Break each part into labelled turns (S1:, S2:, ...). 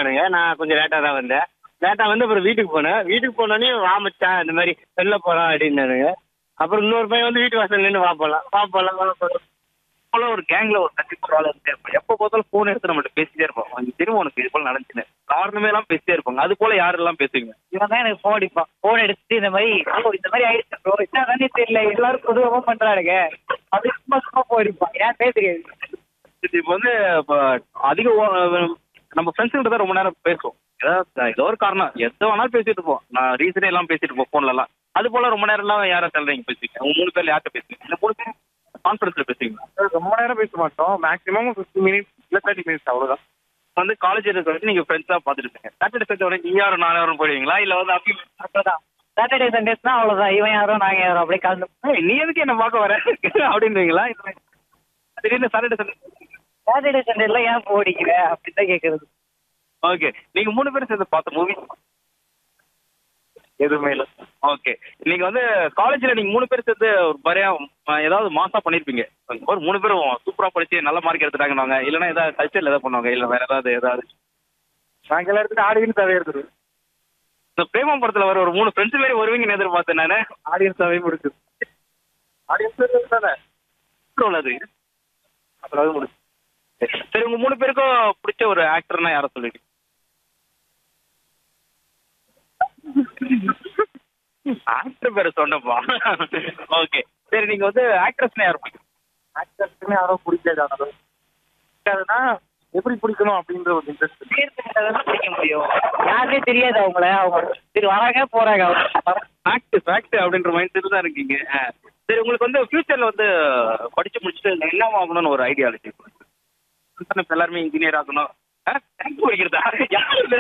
S1: வந்துட்டானுங்க நான் கொஞ்சம் லேட்டா தான் வந்தேன் லேட்டா வந்து அப்புறம் வீட்டுக்கு போனேன் வீட்டுக்கு போனோடனே வா மச்சான் இந்த மாதிரி வெளில போலாம் அப்படின்னானுங்க அப்புறம் இன்னொரு பையன் வந்து வீட்டு வாசல் நின்று வா போலாம் வா போலாம் வா போலாம்
S2: போல ஒரு கேங்ல ஒரு கண்டிப்பா ஒரு ஆள் இருந்தே இருப்போம் எப்போ பார்த்தாலும் போன் எடுத்து நம்மகிட்ட பேசிட்டே இருப்போம் உனக்கு தெரியும் உனக்கு இது போல நடந்துச்சுன்னு காரணமே எல்லாம் பேசிட்டே இருப்பாங்க அது போல யாரெல்லாம் பேசுவீங்க
S3: இவன் தான் எனக்கு ஃபோன் அடிப்பான் ஃபோன் எடுத்துட்டு இந்த மாதிரி "bro, இந்த மாதிரி ஆயிடுச்சு ப்ரோ என்னதானே தெரியல எல்லாரும் பொதுவாக பண்றானுங்க அப்படி சும்மா சும்மா போயிருப்பான் ஏன் பேர் தெரியாது
S2: இது இப்போ வந்து இப்போ அதிக ஓ- நம்ம ஃப்ரெண்ட்ஸ் கிட்ட தான் ரொம்ப நேரம் பேசுவோம் ஏதாவது ஏதோ ஒரு காரணம் எது வேணாலும் பேசிட்டு இருப்போம் நான் ரீசனே எல்லாம் பேசிட்டு இருப்போம் ஃபோன்ல எல்லாம் அது போல ரொம்ப நேரம் எல்லாம் யாரை தள்ளுறீங்க பேசுவீங்க உங்க மூணு பேர்ல யார்கிட்ட பேசுவீங்க இந்த மூணு பேர் கான்ஃபரன்ஸ்ல பேசுவீங்களா
S4: ரொம்ப நேரம் பேச மாட்டோம் மேக்ஸிமம் ஃபிஃப்டி மினிட்ஸ் இல்லை தேர்ட்டி மினிட்ஸ் அவ்வளோதான்
S2: வந்து காலேஜ் இருக்க வரைக்கும் நீங்க ஃப்ரெண்ட்ஸா பார்த்துட்டு இருப்பீங்க சாட்டர்டே சண்டே உடனே நீ யாரும் நான் யாரும் போடுவீங்களா இல்ல வந்து அப்படி
S3: அவ்வளோதான் சாட்டர்டே சண்டேஸ்னா அவ்வளோதான் இவன் யாரோ நாங்க யாரோ அப்படியே கலந்து
S2: ஏய், நீ எதுக்கு என்ன பார்க்க வர அப்படின்றீங்களா இல்ல திடீர்னு சாட்டர்டே சண்டே
S3: சாட்டர்டே சண்டேல ஏன் போடிக்கிற அப்படின்னு தான் கேட்கறது
S2: ஓகே நீங்க மூணு பேரும் சேர்ந்து பார்த்த மூவி
S4: எதுவுமே இல்லை
S2: ஓகே நீங்க வந்து காலேஜ்ல நீங்க மூணு பேர் சேர்ந்து ஒரு பரையா ஏதாவது மாசா பண்ணிருப்பீங்க ஒரு மூணு பேரும் சூப்பரா படிச்சு நல்ல மார்க் எடுத்துட்டாங்கன்னு இல்லைன்னா ஏதாவது கல்ச்சர்ல ஏதாவது பண்ணுவாங்க இல்ல வேற ஏதாவது ஏதாவது
S4: நாங்கள் எல்லா இடத்துலையும் ஆடியன்ஸ் அவே இருக்குது
S2: இந்த பிரேமம் படத்துல வர ஒரு மூணு ஃப்ரெண்ட்ஸ் மாதிரி வருவீங்கன்னு எதிர்பார்த்தேன் நானு
S4: ஆடியன்ஸ் அவே முடிச்சுது ஆடியன்ஸ் தானே
S2: அப்புறம் அது
S4: அதாவது முடிச்சு
S2: சரி உங்க மூணு பேருக்கும் பிடிச்ச ஒரு ஆக்டர்னா யாரை சொல்லிட்டு ஆக்டர் பேரை சொன்னப்பா ஓகே சரி நீங்க வந்து ஆக்ட்ரஸ்னா யார் பிடிக்கும்
S4: ஆக்டர்ஸ்க்குமே யாரும் பிடிக்காது ஆனால் பிடிக்காதுன்னா எப்படி பிடிக்கணும் அப்படின்ற ஒரு இன்ட்ரெஸ்ட்
S3: தான் பிடிக்க முடியும் யாருக்கே தெரியாது அவங்கள அவங்க சரி வராங்க போறாங்க அவங்க
S2: ஃபேக்ட் ஃபேக்ட் அப்படின்ற மைண்ட் செட் தான் இருக்கீங்க ஆ. சரி உங்களுக்கு வந்து ஃபியூச்சர்ல வந்து படிச்சு முடிச்சுட்டு என்ன ஆகணும்னு ஒரு ஐடியாலஜி இப்ப எல்லாருமே இன்ஜினியர் ஆகணும் டேங்க் படிக்கிறதா யாரு இது?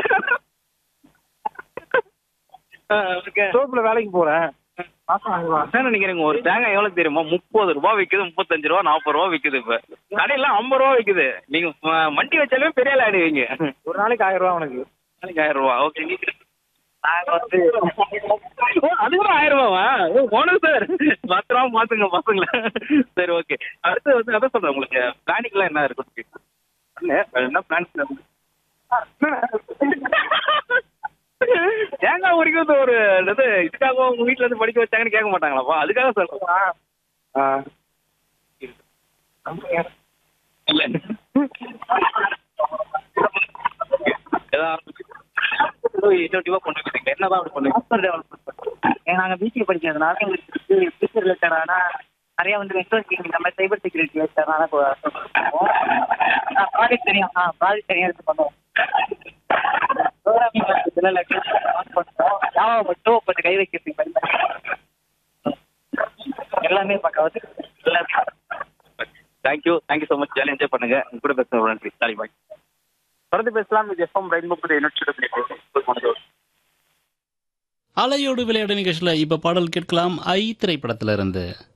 S2: ஆ, okay.
S4: சோப்பில் வேலைக்கு போகிறேன் மாதம் ஆயிரம்
S2: அதான் நினைக்கிறேங்க ஒரு தேங்காய் எவ்வளவு தெரியுமா முப்பது ரூபா விக்குது முப்பத்தஞ்சு ரூபா நாற்பது ரூபா விக்குது இப்ப கடையெல்லாம் ஐம்பது ரூபா விக்குது நீங்க ம- மண்டி வச்சாலுமே பெரிய ஆள் ஆயிடுவீங்க
S4: ஒரு நாளைக்கு ஆயிரம் ரூபா உனக்கு
S2: நாளைக்கு ஆயிரம் ரூபா ஓகே நீங்க
S3: நாங்க வந்து
S2: ஓ, அது கூட ஆயிரம் ரூபாவா ஓ போனது சார் பத்திரமா மாத்துங்க பசங்கள சரி ஓகே அடுத்து வந்து அதான் சொல்றேன் உங்களுக்கு பிளானிங்லாம் என்ன இருக்கு என்ன பிளான்ஸ் தேங்காய் உரிக்கிறது ஒரு இது இதுக்காக உங்க வீட்டுல இருந்து படிக்க வச்சாங்கன்னு கேட்க மாட்டாங்களாப்பா அதுக்காக சொல்றேன்
S4: ஆ
S2: இல்ல ஏதாவது ஆரம்பிச்சு இன்னொரு கொண்டு வைக்கிறீங்க என்னதான் அப்படி பண்ணுங்க
S3: சாஃப்ட்வேர் டெவலப்மெண்ட் ஏன்னா நாங்கள் பிசிஏ படிக்கிறதுனால எங்களுக்கு ஃபியூச்சர் ரிலேட்டடான நிறைய வந்து நெட்ஒர்க்கிங் இந்த மாதிரி சைபர் செக்யூரிட்டி ரிலேட்டடான ப்ராஜெக்ட் தெரியும் ஆ ப்ராஜெக்ட் தெரியும் எடுத்து பண்ணுவோம் ப்ரோக்ராமிங் இதில் பண்ணுறோம் ஜாவா மட்டும் கொஞ்சம் கை வைக்கிறதுக்கு பயன்படுத்தி எல்லாமே பக்காவது எல்லாமே
S2: தேங்க்யூ தேங்க்யூ ஸோ மச் ஜாலியாக என்ஜாய் பண்ணுங்க உங்க கூட பேசுறது நன்றி சாரி பாய் தொடர்ந்து பேசலாம் இது எஃப்எம் ரெயின்போ புதிய யூனிட்
S5: அலையோடு விளையாடு நிகழ்ச்சியில் இப்ப பாடல் கேட்கலாம் ஐ திரைப்படத்திலிருந்து